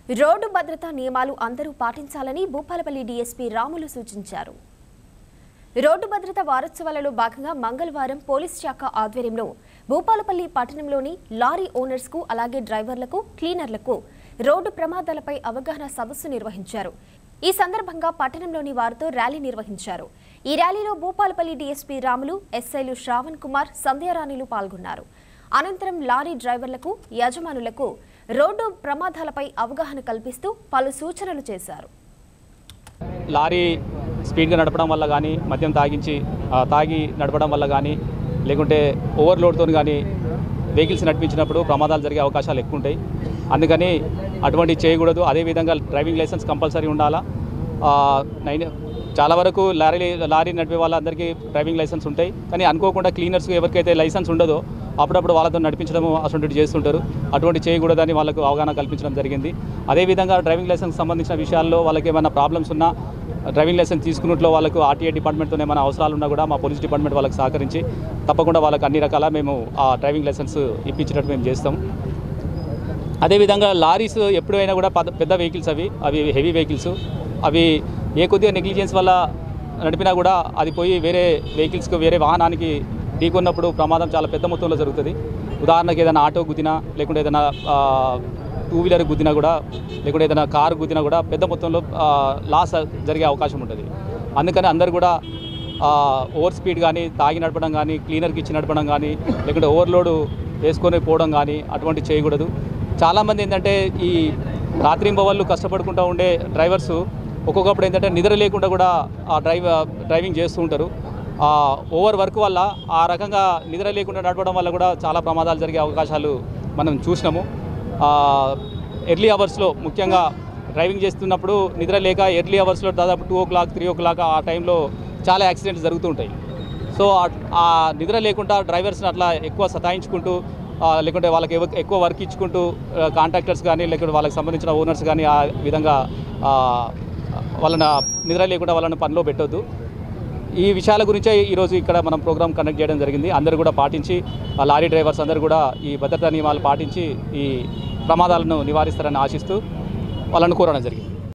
road భద్రతా నియమాలు అందరూ పాటించాలని భూపాలపల్లి డీఎస్పీ రాములు సూచించారు రోడ్డు భద్రత వారోత్సవాలలో భాగంగా మంగళవారం పోలీస్ శాఖ ఆధ్వర్యంలో భూపాలపల్లి పట్టణంలోని లారీ ఓనర్స్కు అలాగే డ్రైవర్లకు క్లీనర్లకు రోడ్డు ప్రమాదాలపై అవగాహన సదస్సు నిర్వహించారు ఈ సందర్భంగా పట్టణంలోని వారితో ర్యాలీ నిర్వహించారు ఈ ర్యాలీలో భూపాలపల్లి డీఎస్పీ రాములు ఎస్ఐలు శ్రావణ్ కుమార్ సంధ్యారాణిలు పాల్గొన్నారు అనంతరం లారీ డ్రైవర్లకు యజమానులకు రోడ్డు ప్రమాదాలపై అవగాహన కల్పిస్తూ పలు సూచనలు చేశారు లారీ స్పీడ్గా నడపడం వల్ల కానీ మద్యం తాగించి ఆ, తాగి నడపడం వల్ల కానీ లేకుంటే ఓవర్లోడ్తో కానీ వెహికల్స్ నడిపించినప్పుడు ప్రమాదాలు జరిగే అవకాశాలు ఎక్కువ ఉంటాయి అందుకని అటువంటి చేయకూడదు అదేవిధంగా డ్రైవింగ్ లైసెన్స్ కంపల్సరీ ఉండాలా ఆ, నైన్ చాలా వరకు లారీ లారీ నడిపే వాళ్ళందరికీ డ్రైవింగ్ లైసెన్స్ ఉంటాయి కానీ అనుకోకుండా క్లీనర్స్ ఎవరికైతే లైసెన్స్ ఉండదో అప్పుడప్పుడు వాళ్ళతో నడిపించడం అటువంటి చేస్తుంటారు అటువంటి చేయకూడదని వాళ్ళకు అవగాహన కల్పించడం జరిగింది అదేవిధంగా డ్రైవింగ్ లైసెన్స్ సంబంధించిన విషయాల్లో వాళ్ళకి ఏమైనా ప్రాబ్లమ్స్ ఉన్నా డ్రైవింగ్ లైసెన్స్ తీసుకున్నట్లో వాళ్ళకు ఆర్టీఏ డిపార్ట్మెంట్తో ఏమైనా అవసరాలు ఉన్నా కూడా మా పోలీస్ డిపార్ట్మెంట్ వాళ్ళకి సహకరించి తప్పకుండా వాళ్ళకి అన్ని రకాల మేము ఆ డ్రైవింగ్ లైసెన్స్ ఇప్పించేటట్టు మేము చేస్తాం అదేవిధంగా లారీస్ ఎప్పుడైనా కూడా పద- పెద్ద వెహికల్స్ అవి అవి హెవీ వెహికల్స్ అవి ఏ కొద్దిగా నెగ్లిజెన్స్ వల్ల నడిపినా కూడా అది పోయి వేరే వెహికల్స్కి వేరే వాహనానికి ఢీకొన్నప్పుడు ప్రమాదం చాలా పెద్ద మొత్తంలో జరుగుతుంది ఉదాహరణకి ఏదైనా ఆటో గుద్దినా లేకుంటే ఏదైనా ఆ, టూ వీలర్ గుద్దినా కూడా లేకుంటే ఏదైనా కారు గుద్దినా కూడా పెద్ద మొత్తంలో ఆ, లాస్ జరిగే అవకాశం ఉంటుంది అందుకని అందరు కూడా ఆ, ఓవర్ స్పీడ్ కానీ తాగి నడపడం కానీ క్లీనర్కి ఇచ్చి నడపడం కానీ లేకుంటే ఓవర్లోడ్ వేసుకొని పోవడం కానీ అటువంటి చేయకూడదు చాలామంది ఏంటంటే ఈ రాత్రింబవళ్ళు కష్టపడుకుంటూ ఉండే డ్రైవర్స్ ఒక్కొక్కప్పుడు ఏంటంటే నిద్ర లేకుండా కూడా ఆ డ్రైవ్ డ్రైవింగ్ చేస్తూ ఉంటారు ఆ ఓవర్ వర్క్ వల్ల ఆ రకంగా నిద్ర లేకుండా నడపడం వల్ల కూడా చాలా ప్రమాదాలు జరిగే అవకాశాలు మనం చూసినాము ఎర్లీ అవర్స్లో ముఖ్యంగా డ్రైవింగ్ చేస్తున్నప్పుడు నిద్ర లేక ఎర్లీ అవర్స్లో దాదాపు two o'clock three o'clock ఆ టైంలో చాలా యాక్సిడెంట్స్ జరుగుతుంటాయి సో ఆ- ఆ నిద్ర లేకుండా డ్రైవర్స్ని అట్లా ఎక్కువ సతాయించుకుంటూ ఆ, లేకుంటే వాళ్ళకి ఎవ- ఎక్కువ వర్క్ ఇచ్చుకుంటూ కాంట్రాక్టర్స్ కానీ లేకుంటే వాళ్ళకి సంబంధించిన ఓనర్స్ కానీ ఆ విధంగా ఆ, వాళ్ళని నిద్ర లేకుండా వాళ్ళని పనిలో పెట్టొద్దు ఈ విషయాల గురించే ఈరోజు ఇక్కడ మనం ప్రోగ్రామ్ కండక్ట్ చేయడం జరిగింది అందరూ కూడా పాటించి ఆ లారీ డ్రైవర్స్ అందరూ కూడా ఈ భద్రతా నియమాలు పాటించి ఈ ప్రమాదాలను నివారిస్తారని ఆశిస్తూ వాళ్ళని కోరడం జరిగింది